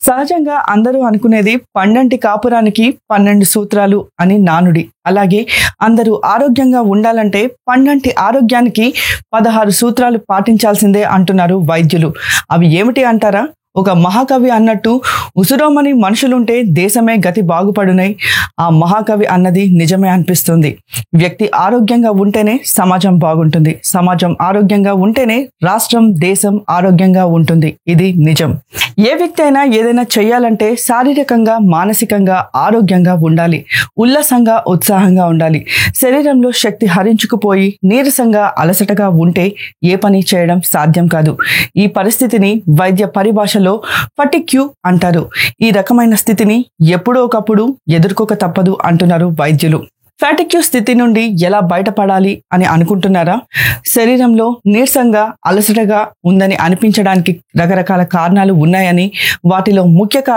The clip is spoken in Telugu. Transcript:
సహజంగా అందరూ అనుకునేది పండంటి కాపురానికి పన్నెండు సూత్రాలు అని నానుడి అలాగే అందరూ ఆరోగ్యంగా ఉండాలంటే పండంటి ఆరోగ్యానికి పదహారు సూత్రాలు పాటించాల్సిందే అంటున్నారు వైద్యులు అవి ఏమిటి అంటారా ఒక మహాకవి అన్నట్టు ఉసురోమని మనుషులుంటే దేశమే గతి బాగుపడునై ఆ మహాకవి అన్నది నిజమే అనిపిస్తుంది వ్యక్తి ఆరోగ్యంగా ఉంటేనే సమాజం బాగుంటుంది సమాజం ఆరోగ్యంగా ఉంటేనే రాష్ట్రం దేశం ఆరోగ్యంగా ఉంటుంది ఇది నిజం ఏ వ్యక్తి అయినా ఏదైనా చేయాలంటే శారీరకంగా మానసికంగా ఆరోగ్యంగా ఉండాలి ఉల్లాసంగా ఉత్సాహంగా ఉండాలి శరీరంలో శక్తి హరించుకుపోయి నీరసంగా అలసటగా ఉంటే ఏ పని చేయడం సాధ్యం కాదు ఈ పరిస్థితిని వైద్య పరిభాషలో ఫటిక్యూ అంటారు ఈ రకమైన స్థితిని ఎప్పుడో ఒకప్పుడు ఎదుర్కోక తప్పదు అంటున్నారు వైద్యులు ఫ్యాటిక్యూ స్థితి నుండి ఎలా బయటపడాలి అని అనుకుంటున్నారా శరీరంలో నీరసంగా అలసటగా ఉందని అనిపించడానికి రకరకాల కారణాలు ఉన్నాయని వాటిలో ముఖ్య కారణం